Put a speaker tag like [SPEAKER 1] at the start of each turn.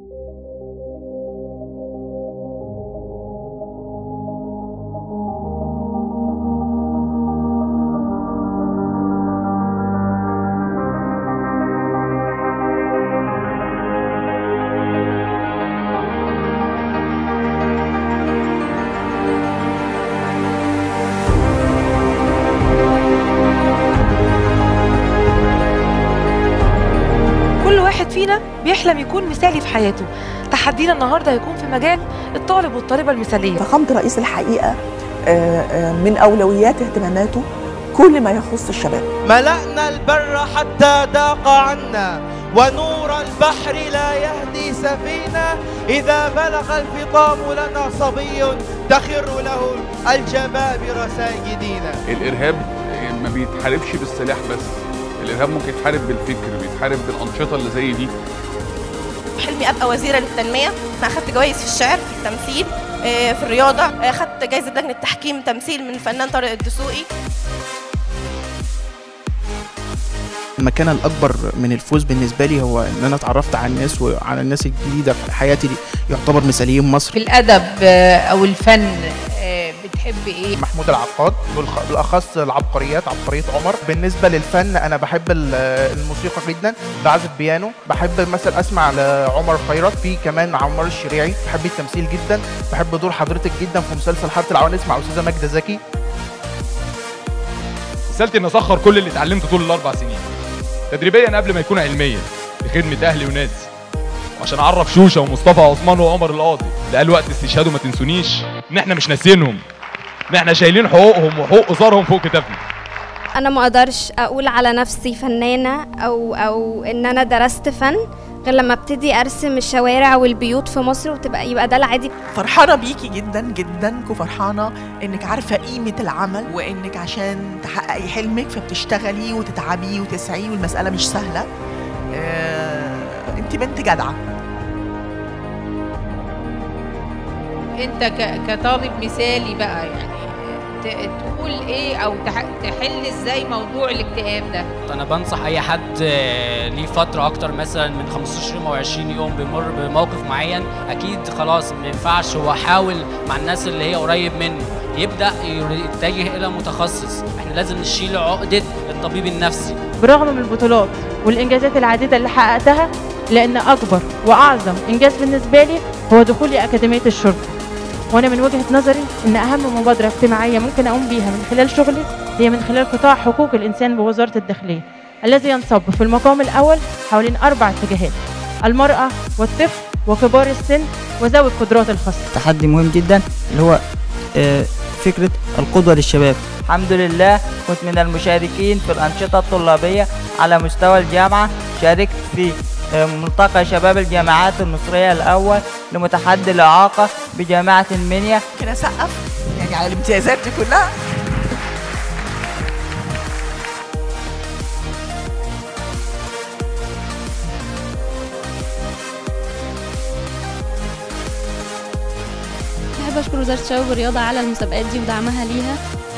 [SPEAKER 1] كل واحد فينا بيحلم يكون مثالي في حياته تحدينا النهارده هيكون في مجال الطالب والطالبه المثاليه
[SPEAKER 2] فخامة رئيس الحقيقة آه، آه، من أولويات اهتماماته كل ما يخص الشباب
[SPEAKER 3] ملأنا البر حتى ضاق عنا ونور البحر لا يهدي سفينة إذا بلغ الفطام لنا صبي تخر له الجبابرة ساجدين
[SPEAKER 4] الارهاب ما بيتحاربش بالسلاح بس الارهاب ممكن يتحارب بالفكر بيتحارب بالانشطه اللي زي دي
[SPEAKER 5] حلمي ابقى وزيره للتنميه انا اخدت جوائز في الشعر في التمثيل آه، في الرياضه آه، اخدت جائزه لجنه تحكيم تمثيل من الفنان طارق الدسوقي
[SPEAKER 6] المكانة الأكبر من الفوز بالنسبة لي هو إن أنا اتعرفت على الناس وعلى الناس الجديدة في حياتي دي يعتبر مثاليين مصر
[SPEAKER 7] في الادب آه، او الفن آه، بتحب ايه
[SPEAKER 8] محمود العقاد بالخ- بالاخص العبقريات عبقريه عمر بالنسبه للفن انا بحب ال- الموسيقى جدا بعزف بيانو بحب مثلا اسمع لعمر خيرت في كمان عمار الشريعي بحب التمثيل جدا بحب دور حضرتك جدا في مسلسل حاره العوانس مع استاذه ماجده زكي
[SPEAKER 9] رسالتي ان اسخر كل اللي اتعلمته طول الاربع سنين تدريبيا قبل ما يكون علميا لخدمه اهلي وناسي وعشان اعرف شوشه ومصطفى عثمان وعمر القاضي اللي قال وقت استشهاده ما تنسونيش ان احنا مش ناسينهم ان احنا شايلين حقوقهم وحقوق اسرهم فوق كتافنا
[SPEAKER 10] انا ما اقدرش اقول على نفسي فنانه او او ان انا درست فن غير لما ابتدي ارسم الشوارع والبيوت في مصر وتبقى يبقى ده العادي
[SPEAKER 2] فرحانة بيكي جدا جدا وفرحانة إنك عارفة قيمة العمل وإنك عشان تحققي حلمك فبتشتغلي وتتعبي وتسعي والمسألة مش سهلة آه، أنت بنت جدعة
[SPEAKER 7] انت ك- كطالب مثالي بقى يعني ت- تقول ايه او تح- تحل ازاي موضوع الاكتئاب ده
[SPEAKER 11] انا بنصح اي حد آه، ليه فتره اكتر مثلا من 15 يوم او 20 يوم بيمر بموقف معين اكيد خلاص ما ينفعش هو حاول مع الناس اللي هي قريب منه يبدا يتجه الى متخصص احنا لازم نشيل عقده الطبيب النفسي
[SPEAKER 12] برغم من البطولات والإنجازات العديدة اللي حققتها لأن أكبر وأعظم إنجاز بالنسبة لي هو دخولي أكاديمية الشرطة وأنا من وجهة نظري إن أهم مبادرة اجتماعية ممكن أقوم بيها من خلال شغلي هي من خلال قطاع حقوق الإنسان بوزارة الداخلية الذي ينصب في المقام الأول حوالين أربع اتجاهات المرأة والطفل وكبار السن وذوي القدرات الخاصة
[SPEAKER 13] تحدي مهم جدا اللي هو آه، فكرة القدوة للشباب الحمد لله كنت من المشاركين في الأنشطة الطلابية على مستوى الجامعة شاركت في آه، ملتقى شباب الجامعات المصرية الأول لمتحدي الإعاقة بجامعة المنيا
[SPEAKER 2] ممكن أسقف يعني على الامتيازات دي كلها
[SPEAKER 10] بحب اشكر وزاره الشباب والرياضه على المسابقات دي ودعمها ليها